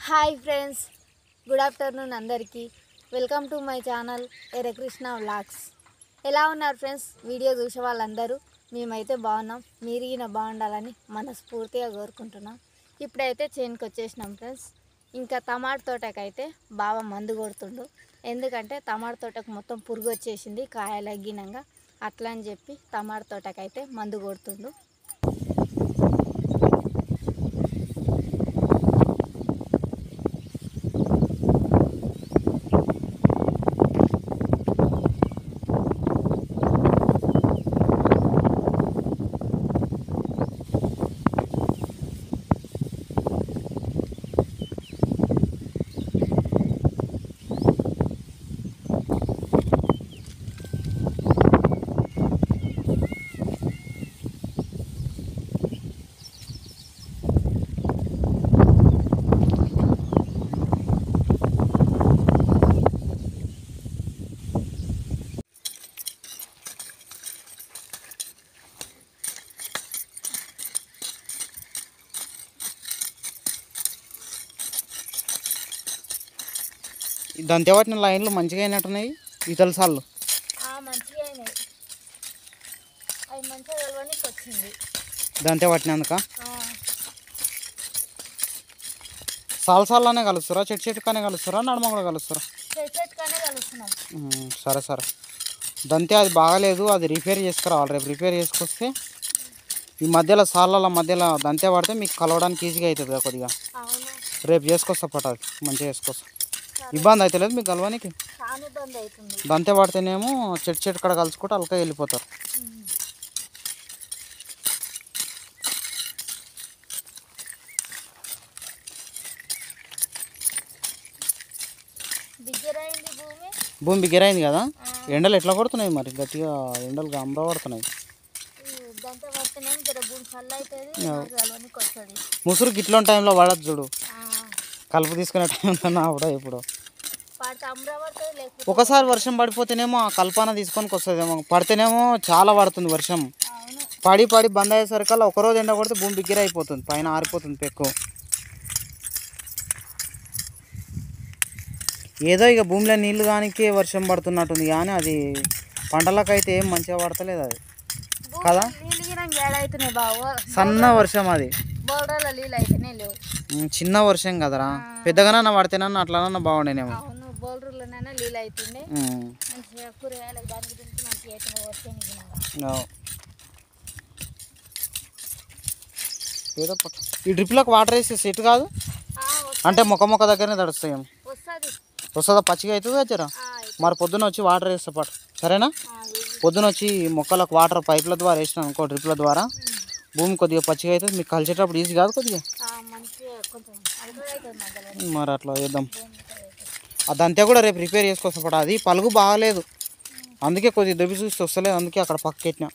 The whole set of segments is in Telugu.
హాయ్ ఫ్రెండ్స్ గుడ్ ఆఫ్టర్నూన్ అందరికీ welcome to my channel Erakrishna vlogs ఎలా ఉన్నారు ఫ్రెండ్స్ వీడియో చూసే వాళ్ళందరూ మేమైతే బాగున్నాం మీరు ఈయన బాగుండాలని మనస్ఫూర్తిగా కోరుకుంటున్నాం ఇప్పుడైతే చేనుకి వచ్చేసినాం ఫ్రెండ్స్ ఇంకా టమాటా తోటకైతే బాగా మందు కొడుతుండు ఎందుకంటే టమాటా తోటకు మొత్తం పురుగు వచ్చేసింది కాయలు అగ్గినంగా అట్లా అని చెప్పి టమాటా తోటకైతే మందు కొడుతుండు దంతే పట్టిన లైన్లు మంచిగా అయినట్టున్నాయి ఇతల సార్లు ఆ, మంచిగా అయినాయి అవి మంచిగా వెళ్ళడానికి వచ్చింది దంతే పట్టినందుక ఆ, సాల్ సాల్లోనే కలుస్తారా చెట్టు చెట్టుకానే కలుస్తారా నడమ కూడా కలుస్తారా చెట్టు చెట్టుగానే కలుస్తున్నాం ఉమ్, సరే సరే దంతే అది బాగాలేదు అది రిపేర్ చేసుకురావాలి రేపు రిపేర్ చేసుకొస్తే ఈ మధ్యలో సాళ్ళ మధ్యలో దంతే పడితే మీకు కలవడానికి ఈజీగా అవుతుంది కదా కొద్దిగా అవును రేపు చేసుకొస్తా పట్ట అది మంచిగా చేసుకొస్తా ఇబ్బంది అయితే లేదు మీకు కలవడానికి చాలా ఇబ్బంది అవుతుంది దంతే పడితేనేమో చెట్టు చెట్టు కాడ కలుసుకుంటే అలకా వెళ్ళిపోతారు ఉమ్. బిగ్గరైంది భూమి భూమి బిగ్గరైంది కదా ఆ, ఎండలు ఎట్లా కొడుతున్నాయి మరి గట్టిగా ఎండలు గంబ పడుతున్నాయి ఈ దంత పడితేనే జర భూమి చల్ల అవుతుంది యా. కలవనికి వస్తుంది ముసురు గిట్ల టైంలో పడదు చూడు ఆ, కలుపు తీసుకునే టైం ఉందన్నా అప్పుడే ఇప్పుడు పడితే అమరా పడుతుంది లేకపోతే ఒకసారి వర్షం పడిపోతేనేమో ఆ కల్పన తీసుకొని వస్తుందేమో పడితేనేమో చాలా పడుతుంది వర్షం అవును పడి పడి బంద్ అయ్యేసరికల్లా ఒకరోజు ఎండ కొడితే భూమి బిగ్గిర అయిపోతుంది పైన ఆరిపోతుంది పెక్కు ఏదో ఇక భూమిలో నీళ్లు కానికే వర్షం పడుతున్నట్టుంది కానీ అది పంటలకైతే ఏం మంచిగా పడతలేదు అది భూమి కదా? నీళ్ళు గిరం ఏడవుతున్నాయి బావు సన్న వర్షం అది బోర్డర్లో నీళ్ళు అయితేనే లేవు ఉమ్, చిన్న వర్షం కదరా పెద్దగానన్నా పడితేనన్నా అట్లానన్నా బాగుండేనేమో అవును బోర్డర్లోనైనా నీళ్ళు అవుతుండే ఉమ్, మంచిగా కూరగాయలకు దానికి దీనికి మంచిగా అవుతుంది వచ్చే నిజంగా అవు. ఏదో పట్టు. ఈ డ్రిప్లకు వాటర్ వేస్తే సెట్ కాదు అంటే మొక్క మొక్క దగ్గరనే తడుస్తాయేమో వస్తుంది వస్తుందా పచ్చిగా అవుతుందా జరా మరి పొద్దున వచ్చి వాటర్ వేస్తా పట్టు సరేనా పొద్దున వచ్చి మొక్కలకు వాటర్ పైపుల ద్వారా వేసినా అనుకో డ్రిప్ల ద్వారా భూమి కొద్దిగా పచ్చిగా అవుతుంది మీకు కలిసేటప్పుడు ఈజీ కాదు కొద్దిగా మంచిగా కొంచెం అడుగుడు అవుతుంది మధ్యలో మరి అట్లా చేద్దాం అదంతా కూడా రేపు రిపేర్ చేసుకొస్తా పట్టు అది పలుగు బాగాలేదు అందుకే కొద్దిగా దొబ్బి చూస్తే వస్తలేదు అందుకే అక్కడ పక్క పెట్టినా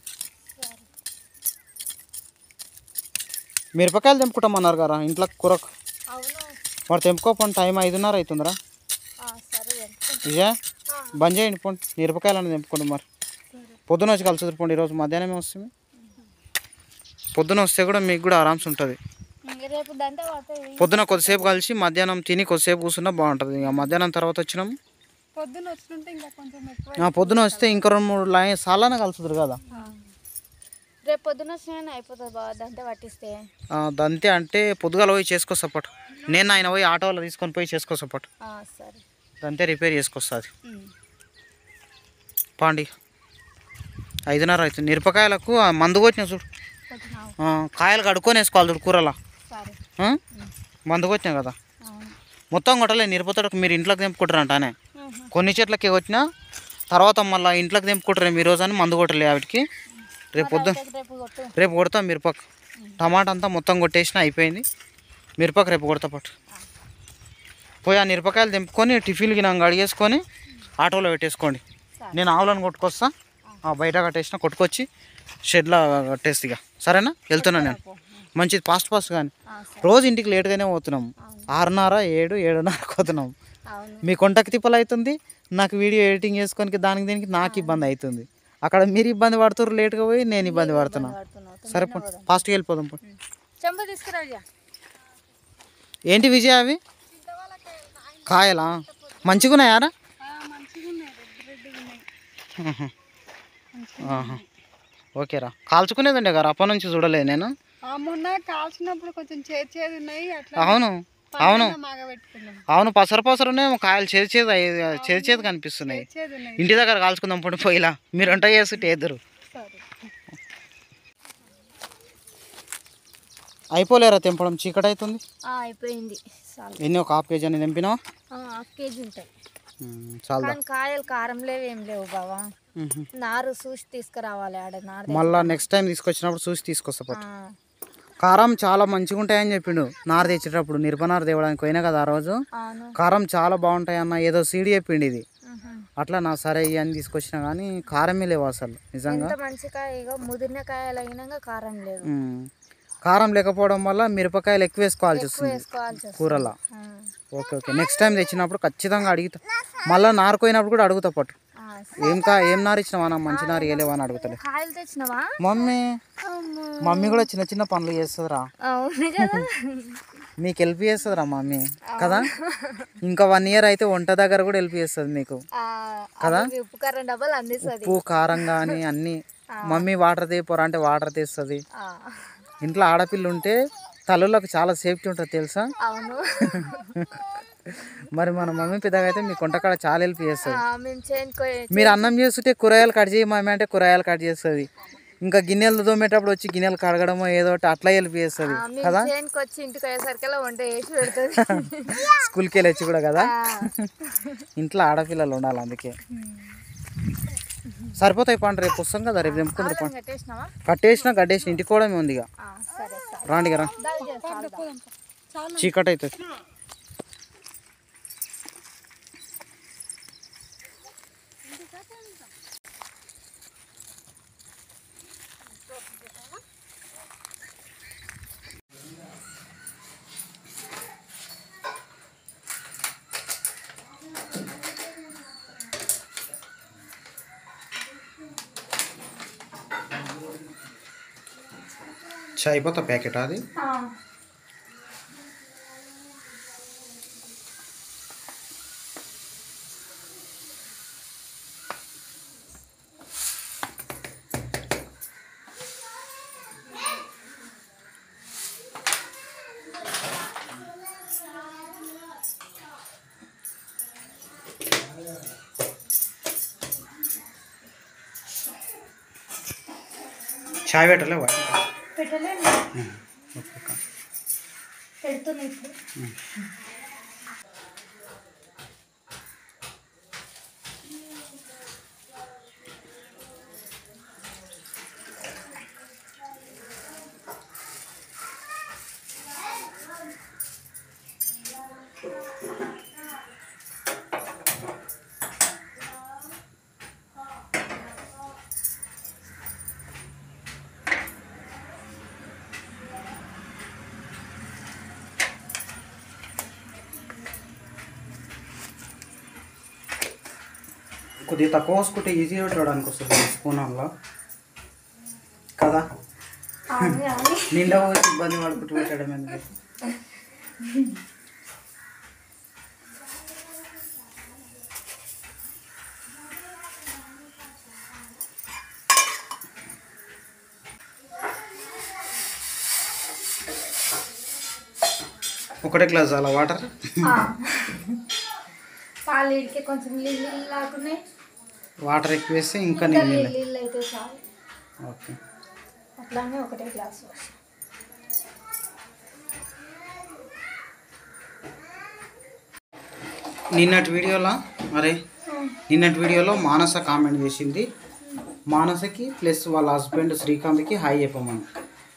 మిరపకాయలు తెంపుకుంటామన్నారు కదా ఇంట్లో కూరకు అవును మరి తెంపుకోపండి టైం ఐదున్నర అవుతుందిరా ఆ, సరే ఎంత? ఇదే ఆ, బంద్ చేయండి పోండి మిరపకాయలు అనేది తెంపుకోండి మరి సరే. పొద్దున వచ్చి కలిసి పోండి ఈరోజు మధ్యాహ్నమే వస్తుంది పొద్దున వస్తే కూడా మీకు కూడా ఆరామ్స్ ఉంటుంది ఇంక రేపు దంటే పడుతుంది పొద్దున కొద్దిసేపు కలిసి మధ్యాహ్నం తిని కొద్దిసేపు కూర్చున్నా బాగుంటుంది ఇక మధ్యాహ్నం తర్వాత వచ్చినాం పొద్దున వచ్చినట్టు ఇంకా కొంచెం ఎక్కువ ఆ, పొద్దున వస్తే ఇంకా రెండు మూడు లైన్ సాలానే కలుస్తుంది కదా రేపు పొద్దున వచ్చినా అయిపోతుంది బాగా దంటే పట్టిస్తే ఆ, దంతే అంటే పొద్దుగాల పోయి చేసుకొస్తా పట్టు నేను ఆయన పోయి ఆటోలో తీసుకొని పోయి చేసుకొస్తా పట్టు ఆ, సరే దంతే రిపేర్ చేసుకొస్తుంది ఉమ్. పాండి ఐదున్నర అవుతుంది మిరపకాయలకు ఆ మందు కొట్టిన చూడు కొంచెం ఆగు. ఆ, కాయలు కడుక్కొని వేసుకోవాలి చూడు కూరలా సరే ఆ? మందు కొట్టినా కదా అవును మొత్తం కొట్టలే మిరపతోటకు మీరు ఇంట్లోకి తెంపుకుంటారంటానే ఉహు. కొన్ని చెట్లకి వచ్చినా తర్వాత మళ్ళీ ఇంట్లోకి తెంపుకుంటారు మీరు రోజు అని మందు కొట్టలే వాటికి రేపు పొద్దున రేపు రేపు కొట్టు రేపు కొడతాం మిరపకు టమాటా అంతా మొత్తం కొట్టేసిన అయిపోయింది మిరపకు రేపు కొడతా పట్టు పోయి ఆ మిరపకాయలు తెంపుకొని టిఫిన్కి నాకు అడిగేసుకొని ఆటోలో పెట్టేసుకోండి సరే. నేను ఆవులను కొట్టుకొస్తా ఆ బయట కట్టేసిన కొట్టుకొచ్చి షెడ్లో కట్టేసి ఇక సరేనా వెళ్తున్నా నేను మంచిది ఫాస్ట్ ఫాస్ట్ కానీ ఆ, సరే. రోజు ఇంటికి లేట్గానే పోతున్నాం అవును. ఆరున్నర ఏడు ఏడున్నరకు పోతున్నాం అవును మీ కొంటకి తిప్పలు అవుతుంది నాకు వీడియో ఎడిటింగ్ చేసుకోనికి దానికి దీనికి నాకు ఇబ్బంది అవుతుంది అక్కడ మీరు ఇబ్బంది పడుతున్నారు లేట్గా పోయి నేను ఇబ్బంది పడుతున్నా పడుతున్నావు సరే పో ఫాస్ట్గా వెళ్ళిపోదాం పో చెంబ తీసుకురా ఇక. ఏంటి విజయ అవి ఇంత కాయలా మంచిగున్నాయారా ఆహా. ఆహా. ఓకేరా కాల్చుకునేదండి గారు అప్పటి నుంచి చూడలేదు నేను మొన్న కాల్చినప్పుడు కొంచెం చేదు చేదు ఉన్నాయి అట్లా అవును అవును మాగ పెట్టుకున్నాం అవును పసర పసరనే కాయలు చేదు చేదు అయ్యి- చేదు చేదు కనిపిస్తున్నాయి చేదు ఉన్నాయి ఇంటి దగ్గర కాల్చుకుందాం ఇప్పుడు పోయిలా మీరు వంట చేస్తుంటే ఎదురు సరే అయిపోలేరా తెంపడం చీకటి అవుతుంది ఆ, అయిపోయింది చాలు ఎన్ని ఒక హాఫ్ కేజీ అని తెంపినావా ఆ, హాఫ్ కేజీ ఉంటాయి ఉమ్, చాలుదా కానీ కాయలు కారం లేవు ఏం లేవు బావా ఉహు. నారు చూసి తీసుకురావాలి ఆడ నారు మళ్ళా నెక్స్ట్ టైం తీసుకొచ్చినప్పుడు చూసి తీసుకొస్తా ఆ, పట్టు కారం చాలా మంచిగా ఉంటాయని చెప్పిండు నారు తెచ్చేటప్పుడు నిర్భనారు తేవడానికి పోయినా కదా ఆ రోజు అవును కారం చాలా బాగుంటాయి అన్న ఏదో సీడీ చెప్పిండు ఇది ఉహు. అట్లా నా సరే ఇవి అని తీసుకొచ్చినా కానీ కారమే లేవు అసలు నిజంగా ఎంత మంచి కాయ ఇగో ముదిరిన కాయలు అయినాక కారం లేదు ఉమ్. కారం లేకపోవడం వల్ల మిరపకాయలు ఎక్కువ వేసుకోవాల్సి ఎక్కువ వస్తుంది వేసుకోవాల్సి వస్తుంది కూరలో ఆ, ఓకే ఓకే నెక్స్ట్ టైం తెచ్చినప్పుడు ఖచ్చితంగా అడుగుతా మళ్ళీ నారు పోయినప్పుడు కూడా అడుగుతా పట్టు ఆ, ఏం కా ఏం నారు ఇచ్చినావా నా మంచి నారు వేయలేవా అని అడుగుతలే కాయలు తెచ్చినవా మమ్మీ అమ్మో. మమ్మీ కూడా చిన్న చిన్న పనులు చేస్తుందిరా అవును కదా మీకు హెల్ప్ చేస్తుందిరా మమ్మీ కదా ఇంకా వన్ ఇయర్ అయితే వంట దగ్గర కూడా హెల్ప్ చేస్తుంది మీకు ఆ, కదా? అవి ఉప్పు కారం డబ్బాలు అందిస్తుంది ఉప్పు కారం కానీ అన్నీ మమ్మీ వాటర్ తీపోరా అంటే వాటర్ తీస్తుంది ఆ, ఇంట్లో ఆడపిల్ల ఉంటే తల్లులకు చాలా సేఫ్టీ ఉంటుంది తెలుసా అవును మరి మన మమ్మీ పెద్దగా అయితే మీ కొంటకాడ చాలా హెల్ప్ చేస్తుంది ఆ, మేము చేనుకో మీరు అన్నం చేస్తుంటే కూరగాయలు కట్ చేయి మమ్మీ అంటే కూరగాయలు కట్ చేస్తుంది ఇంకా గిన్నెలు తోమేటప్పుడు వచ్చి గిన్నెలు కడగడమో ఏదో ఒకటి అట్లా హెల్ప్ చేస్తుంది ఆ, మేము కదా చేనుకి వచ్చి ఇంటికి అయ్యేసరికల్లా వంట చేసి పెడుతుంది స్కూల్కి వెళ్ళి వచ్చి కూడా కదా ఆ, ఇంట్లో ఆడపిల్లలు ఉండాలి అందుకే సరిపోతాయి పండు రేపు వస్తాం కదా రేపు తెంపుకుందరు పండు కట్టేసినావా కట్టేసిన గడ్డేసిన ఇంటికి కూడా ఉంది ఇక ఆ, సరే సరే రాండి కదా దాని చేస్తా చీకటి అవుతుంది అయిపోతా ప్యాకెట్ అది ఆ. చాయ్ పెట్టలేవా పెట్టలేము పెడుతున్నా ఇప్పుడు కొద్దిగా తక్కువ పోసుకుంటే ఈజీగా పెట్టడానికి వస్తుంది స్పూన్ అలా కదా అవును అవును నిండా పోసి ఇబ్బంది పడుకుంటూ పెట్టడం ఎందుకు ఒకటే గ్లాస్ అలా వాటర్ పాలు ఇడికే కొంచెం నీళ్ళు లాగున్నాయి వాటర్ ఎక్కువ వేస్తే ఇంకా ఇంకా నీళ్ళు నీళ్ళు అయితే చాలు ఓకే అట్లానే ఒకటే గ్లాస్ పోసి నిన్నటి వీడియోలో అరే నిన్నటి వీడియోలో మానస కామెంట్ చేసింది మానసకి ప్లస్ వాళ్ళ హస్బెండ్ శ్రీకాంత్కి హాయ్ చెప్పమని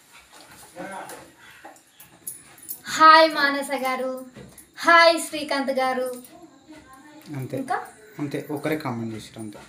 హాయ్ మానస గారు హాయ్ శ్రీకాంత్ గారు అంతే ఇంకా అంతే ఒకరే కామెంట్ చేసారు అంతే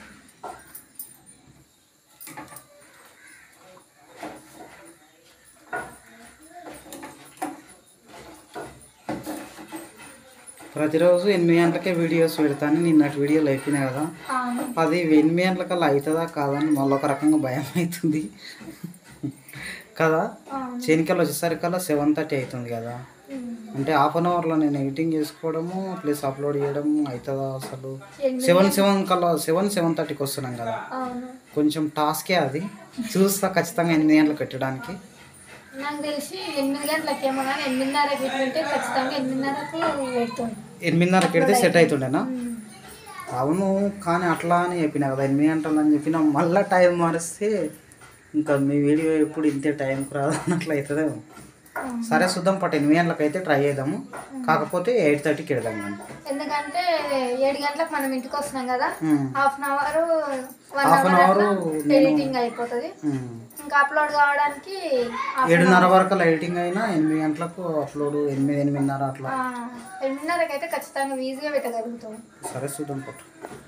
ప్రతిరోజు ఎనిమిది గంటలకే వీడియోస్ పెడతాను నిన్నటి వీడియోలు అయిపోయినాయి కదా అవును అది ఎనిమిది గంటలకల్లా అవుతుందా కాదని మళ్ళీ ఒక రకంగా భయం అవుతుంది కదా అవును చేనికల్ వచ్చేసరికల్లా సెవెన్ థర్టీ అవుతుంది కదా ఉమ్. అంటే హాఫ్ అన్ అవర్లో నేను ఎడిటింగ్ చేసుకోవడము ప్లస్ అప్లోడ్ చేయడం అవుతుందా అసలు సెవెన్ సెవెన్ కల్లా సెవెన్ సెవెన్ థర్టీకి వస్తున్నాం కదా అవును కొంచెం టాస్కే అది చూస్తా ఖచ్చితంగా ఎనిమిది గంటలకు పెట్టడానికి నాకు తెలిసి ఎనిమిది గంటలకి ఏమో కానీ ఎనిమిదిన్నరకి పెట్టుకుంటే ఖచ్చితంగా ఎనిమిదిన్నరకు పెడుతుంది ఎనిమిదిన్నరకి పెడితే సెట్ అవుతుండేనా అవును కానీ అట్లా అని చెప్పిన కదా ఎనిమిది గంటలు అని చెప్పిన మళ్ళీ టైం మారిస్తే ఇంకా మీ వీడియో ఎప్పుడు ఇంతే టైంకి రాదు అన్నట్లు అవుతుందేమో సరే చూద్దాం పట్టు ఎనిమిది గంటలకు అయితే ట్రై చేద్దాము కాకపోతే ఎయిట్ థర్టీకి వెళ్దాం మనం ఎందుకంటే ఏడు గంటలకు మనం ఇంటికి వస్తున్నాం కదా um, half an hour one Half an hour hour నేను- ఎడిటింగ్ అయిపోతుంది ఉమ్. ఇంకా అప్లోడ్ కావడానికి half an ఏడున్నర వరకు ఎడిటింగ్ అయినా ఎనిమిది గంటలకు అప్లోడ్ ఎనిమిది ఎనిమిదిన్నర అట్లా ఆ, ఎనిమిదిన్నరకి అయితే ఖచ్చితంగా ఈజీగా పెట్టగలుగుతాం సరే చూద్దాం పట్టు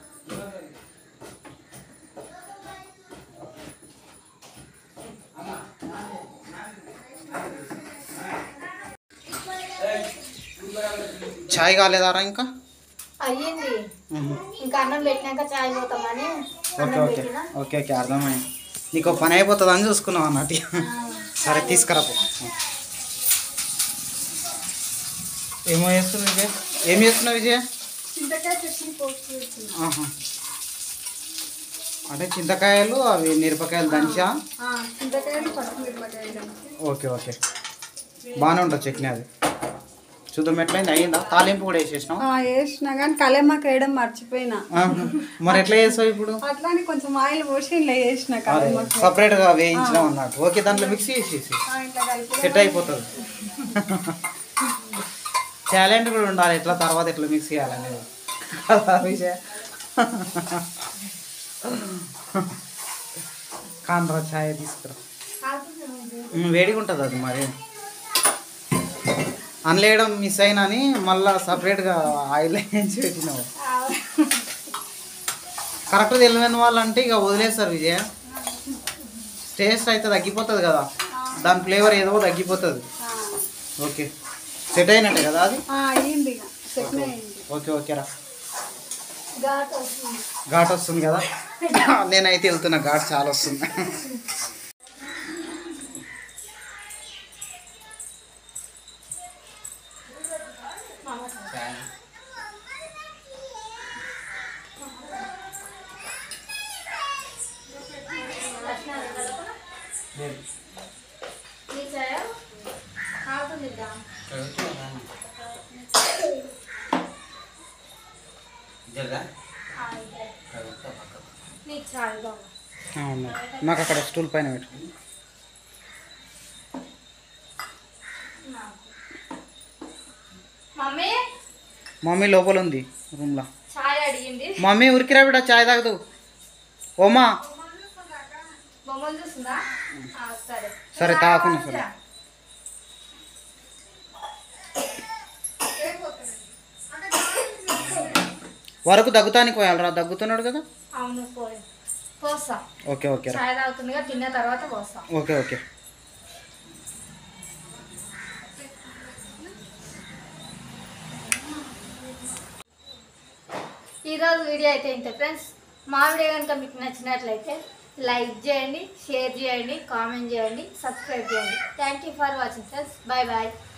చాయ్ కాలేదారా ఇంకా అయ్యింది ఇంకా అన్నం పెట్టినాక చాయ్ పోతామని ఓకే అన్నం ఓకే పెట్టినా ఓకే ఓకే అర్థమైంది నీకు ఒక పని అయిపోతుంది అని చూసుకున్నావు అన్నట్టు సరే తీసుకురా పో. ఏమో చేస్తున్నావు విజయ్ ఏం చేస్తున్నావు విజయ్ చింతకాయ చట్నీ పోస్ట్ చేసి ఆహా. అంటే చింతకాయలు అవి మిరపకాయలు దంచా చింతకాయలు పచ్చిమిరపకాయలు ఓకే ఓకే బాగానే ఉంటుంది చట్నీ అది చూద్దాం ఎట్లయింది అయ్యిందా తాలింపు కూడా వేసేసినాం ఆ, వేసిన కానీ కలెమాకు వేయడం మర్చిపోయినా మరి ఎట్లా చేస్తావు ఇప్పుడు అట్లానే కొంచెం ఆయిల్ పోసి ఇలా వేసిన అదే కలెమాకు సపరేట్గా వేయించినాం అన్నట్టు ఓకే దాంట్లో మిక్స్ చేసేసి ఆ, ఇట్లా కలిపి సెట్ అయిపోతుంది టాలెంట్ కూడా ఉండాలి ఎట్లా తర్వాత ఎట్లా మిక్స్ చేయాలనేది కదా విజయ్ కానరా ఛాయ్ తీసుకురా ఉమ్, వేడిగా ఉంటుంది అది మరి అనలేయడం మిస్ అయినా అని మళ్ళీ సపరేట్గా ఆయిల్ వేయించి పెట్టినావు కరెక్ట్ తెలియని వాళ్ళంటే ఇక వదిలేస్తారు విజయ టేస్ట్ అయితే తగ్గిపోతుంది కదా దాని ఫ్లేవర్ ఏదో తగ్గిపోతుంది ఓకే సెట్ అయినట్టే కదా అది ఆ, అయ్యింది ఇక చట్నీ అయ్యింది ఓకే ఓకేరా ఘాట్ వస్తుంది ఘాట్ వస్తుంది కదా నేనైతే వెళ్తున్నా ఘాట్ చాలా వస్తుంది నీ చాయ్ అవుతుంది నీకు చాయ్ బాబు అవును నాకు అక్కడ స్టూల్ పైన పెట్టు మమ్మీ మమ్మీ లోపల ఉంది రూమ్లో చాయ్ అడిగింది మమ్మీ ఉరికిరా బిడ్డ చాయ్ తాగదు ఓమా బొమ్మలు చూస్తుందా ఆ, సరే సరే తాకును సరే వరకు దగ్గుతానికి పోయాలరా దగ్గుతున్నాడు కదా అవును పోయి పోస్తా ఓకే ఓకే రా చాయ్ తాగుతుందిగా తిన్న తర్వాత పోస్తా ఓకే ఓకే ఈరోజు వీడియో అయితే ఇంతే ఫ్రెండ్స్ మా వీడియో కనుక మీకు నచ్చినట్లయితే లైక్ చేయండి షేర్ చేయండి కామెంట్ చేయండి సబ్స్క్రైబ్ చేయండి thank you for watching friends bye bye